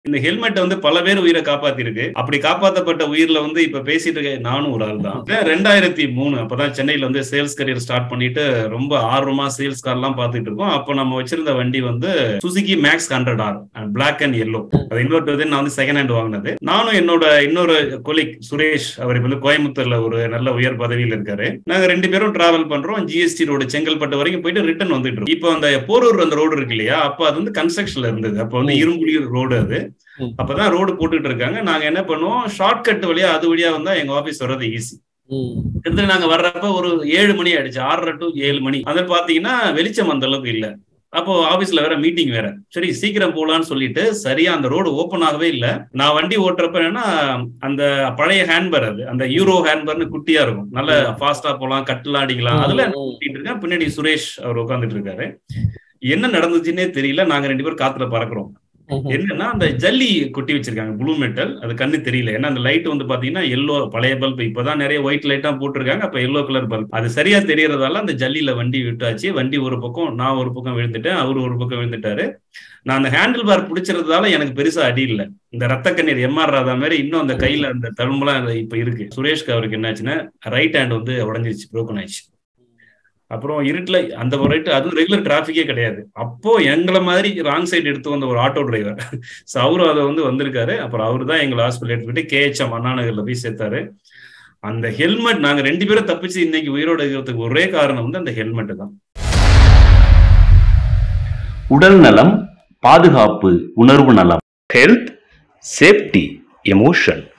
இந்த ஹெல்மெட் வந்து பல பேர் உயிரை காப்பாத்திருக்கு அப்படி காப்பாத்தப்பட்ட உயிர்ல வந்து இப்ப பேசிட்டு இருக்க நானும் ஒரு ஆள் தான் ரெண்டாயிரத்தி மூணு அப்பதான் சென்னையில வந்து சேல்ஸ் கரியர் ஸ்டார்ட் பண்ணிட்டு ரொம்ப ஆர்வமா சேல்ஸ் கார் எல்லாம் பாத்துட்டு இருக்கோம் அப்போ நம்ம வச்சிருந்த வண்டி வந்து Suzuki Max hundred R black and yellow அது இன்னொரு வந்து நான் வந்து செகண்ட் ஹேண்ட் வாங்கினது நானும் என்னோட இன்னொரு கொலிக் சுரேஷ் அவர் இப்ப வந்து கோயம்புத்தூர்ல ஒரு நல்ல உயர் பதவியில் இருக்காரு நாங்க ரெண்டு பேரும் டிராவல் பண்றோம் ஜிஎஸ்டி ரோடு செங்கல்பட்டு வரைக்கும் போயிட்டு ரிட்டர்ன் வந்துட்டு இருக்கோம் இப்போ அந்த போரூர் அந்த ரோடு இருக்கு இல்லையா அப்ப அது வந்து கன்ஸ்ட்ரக்ஷன்ல இருந்தது அப்ப வந்து இரும்புலி ரோடு அது ம். அப்பதான் ரோடு போட்டுட்டு இருக்காங்க நாங்க என்ன பண்ணுவோம் ஷார்ட் கட் வழியா அது வழியா வந்தா எங்க ஆபீஸ் வர்றது ஈஸி ம். கிட்டத்தட்ட நாங்க வர்றப்ப ஒரு ஏழு மணி ஆயிடுச்சு ஆறரை டு ஏழு மணி அதில் பாத்தீங்கன்னா வெளிச்சம் அந்த அளவுக்கு இல்ல அப்போ ஆபீஸ்ல வேற மீட்டிங் வேற சரி சீக்கிரம் போலான்னு சொல்லிட்டு சரியா அந்த ரோடு ஓப்பன் ஆகவே இல்ல நான் வண்டி ஓட்டுறப்ப என்னன்னா அந்த பழைய ஹேண்ட்பர் அது அந்த யூரோ ஹேண்ட்பர்னு குட்டியா இருக்கும் நல்ல ஃபாஸ்டா போலாம் கட்டுலாம் அடிக்கலாம் அதுல ம். ஓட்டிட்டு இருக்கேன் பின்னாடி சுரேஷ் அவர் உட்காந்துட்டு இருக்காரு என்ன நடந்துச்சுன்னே தெரியல நாங்க ரெண்டு பேரும் காத்துல பறக்குறோம் ம். என்னன்னா அந்த ஜல்லி கொட்டி வச்சிருக்காங்க ப்ளூ மெட்டல் அது கண்ணு தெரியல ஏன்னா அந்த லைட் வந்து பாத்தீங்கன்னா எல்லோ பழைய பல்ப் இப்பதான் நிறைய ஒயிட் லைட்டா போட்டிருக்காங்க அப்ப எல்லோ கலர் பல்ப் அது சரியா தெரியறதால அந்த ஜல்லியில வண்டி விட்டாச்சு வண்டி ஒரு பக்கம் நான் ஒரு பக்கம் விழுந்துட்டேன் அவர் ஒரு பக்கம் விழுந்துட்டாரு நான் அந்த ஹேண்டில் பார் பிடிச்சிருந்ததால எனக்கு பெருசா அடி இல்ல இந்த ரத்த கண்ணீர் எம்ஆர் ராதா மாதிரி இன்னும் அந்த கையில அந்த தழும்பெல்லாம் அது இப்ப இருக்கு சுரேஷ்க்கு அவருக்கு என்னாச்சுன்னா ரைட் ஹேண்ட் வந்து உடஞ்சிருச்சு broken ஆயிடுச்சு அப்புறம் இருட்டுல அந்த ரைட்டு அதுவும் ரெகுலர் டிராஃபிக்கே கிடையாது அப்போ எங்களை மாதிரி ராங் சைடு எடுத்து வந்த ஒரு ஆட்டோ டிரைவர் ஸோ அவரும் அதை வந்து வந்திருக்காரு அப்புறம் அவரு தான் எங்களை ஹாஸ்பிட்டல் எடுத்துக்கிட்டு கேஹெச்எம் அண்ணா நகர்ல போய் சேர்த்தாரு அந்த ஹெல்மெட் நாங்க ரெண்டு பேரும் தப்பிச்சு இன்னைக்கு உயிரோட இருக்கிறதுக்கு ஒரே காரணம் வந்து அந்த ஹெல்மெட் தான் உடல் நலம் பாதுகாப்பு உணர்வு நலம் ஹெல்த் சேஃப்டி எமோஷன்